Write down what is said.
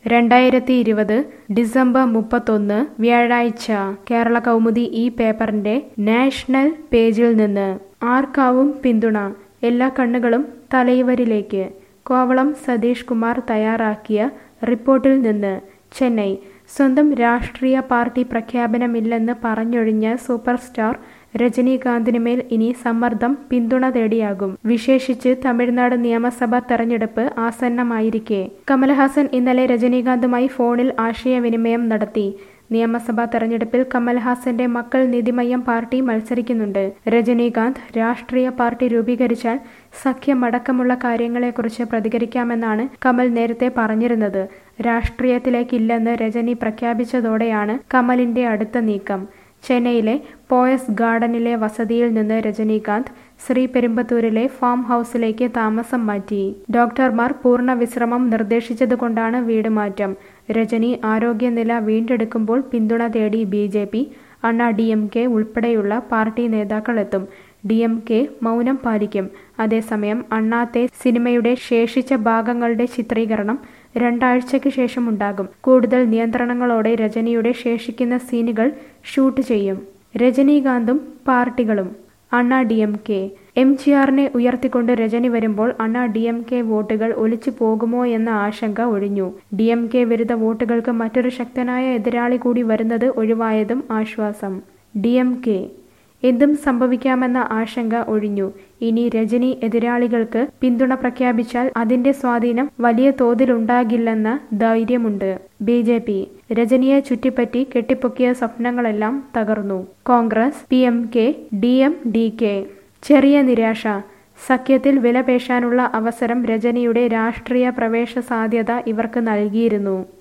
രണ്ടായിരത്തി ഇരുപത് ഡിസംബർ മുപ്പത്തൊന്ന് വ്യാഴാഴ്ച കേരള കൗമുദി ഈ പേപ്പറിന്റെ നാഷണൽ പേജിൽ നിന്ന് ആർക്കാവും പിന്തുണ എല്ലാ കണ്ണുകളും തലൈവരിലേക്ക് കോവളം സതീഷ് കുമാർ തയ്യാറാക്കിയ റിപ്പോർട്ടിൽ നിന്ന് ചെന്നൈ സ്വന്തം രാഷ്ട്രീയ പാർട്ടി പ്രഖ്യാപനമില്ലെന്ന് പറഞ്ഞൊഴിഞ്ഞ സൂപ്പർ സ്റ്റാർ രജനീകാന്തിനുമേൽ ഇനി സമ്മർദ്ദം പിന്തുണ തേടിയാകും വിശേഷിച്ച് തമിഴ്നാട് നിയമസഭാ തെരഞ്ഞെടുപ്പ് ആസന്നമായിരിക്കെ കമൽഹാസൻ ഇന്നലെ രജനീകാന്തുമായി ഫോണിൽ ആശയവിനിമയം നടത്തി നിയമസഭാ തെരഞ്ഞെടുപ്പിൽ കമൽഹാസന്റെ മക്കൾ നിധിമയം പാർട്ടി മത്സരിക്കുന്നുണ്ട് രജനീകാന്ത് രാഷ്ട്രീയ പാർട്ടി രൂപീകരിച്ചാൽ സഖ്യമടക്കമുള്ള കാര്യങ്ങളെക്കുറിച്ച് പ്രതികരിക്കാമെന്നാണ് കമൽ നേരത്തെ പറഞ്ഞിരുന്നത് രാഷ്ട്രീയത്തിലേക്കില്ലെന്ന് രജനി പ്രഖ്യാപിച്ചതോടെയാണ് കമലിന്റെ അടുത്ത നീക്കം ചെന്നൈയിലെ പോയസ് ഗാർഡനിലെ വസതിയിൽ നിന്ന് രജനീകാന്ത് ശ്രീപെരുമ്പത്തൂരിലെ ഫാം ഹൗസിലേക്ക് താമസം മാറ്റി ഡോക്ടർമാർ പൂർണ്ണ വിശ്രമം നിർദ്ദേശിച്ചതുകൊണ്ടാണ് വീട് മാറ്റം രജനി ആരോഗ്യനില വീണ്ടെടുക്കുമ്പോൾ പിന്തുണ തേടി B J P Anna D M K ഉൾപ്പെടെയുള്ള പാർട്ടി നേതാക്കളെത്തും ഡി എം കെ മൗനം പാലിക്കും അതേസമയം അണ്ണാത്തെ സിനിമയുടെ ശേഷിച്ച ഭാഗങ്ങളുടെ ചിത്രീകരണം രണ്ടാഴ്ചയ്ക്ക് ശേഷം ഉണ്ടാകും കൂടുതൽ നിയന്ത്രണങ്ങളോടെ രജനിയുടെ ശേഷിക്കുന്ന സീനുകൾ ഷൂട്ട് ചെയ്യും രജനീകാന്തും പാർട്ടികളും Anna D M K M G ആറിനെ ഉയർത്തിക്കൊണ്ട് രജനി വരുമ്പോൾ അണ്ണാ ഡി എം കെ വോട്ടുകൾ ഒലിച്ചു പോകുമോ എന്ന ആശങ്ക ഒഴിഞ്ഞു ഡി എം കെ വിരുദ്ധ വോട്ടുകൾക്ക് മറ്റൊരു ശക്തനായ എതിരാളി കൂടി വരുന്നത് ഒഴിവായതും ആശ്വാസം ഡി എം കെ എന്തും സംഭവിക്കാമെന്ന ആശങ്ക ഒഴിഞ്ഞു ഇനി രജനി എതിരാളികൾക്ക് പിന്തുണ പ്രഖ്യാപിച്ചാൽ അതിന്റെ സ്വാധീനം വലിയ തോതിലുണ്ടാകില്ലെന്ന ധൈര്യമുണ്ട് ബി ജെ പി രജനിയെ ചുറ്റിപ്പറ്റി കെട്ടിപ്പൊക്കിയ സ്വപ്നങ്ങളെല്ലാം തകർന്നു Congress P M K D M D K ചെറിയ നിരാശ സഖ്യത്തിൽ വിലപേശാനുള്ള അവസരം രജനിയുടെ രാഷ്ട്രീയ പ്രവേശ സാധ്യത ഇവർക്ക് നൽകിയിരുന്നു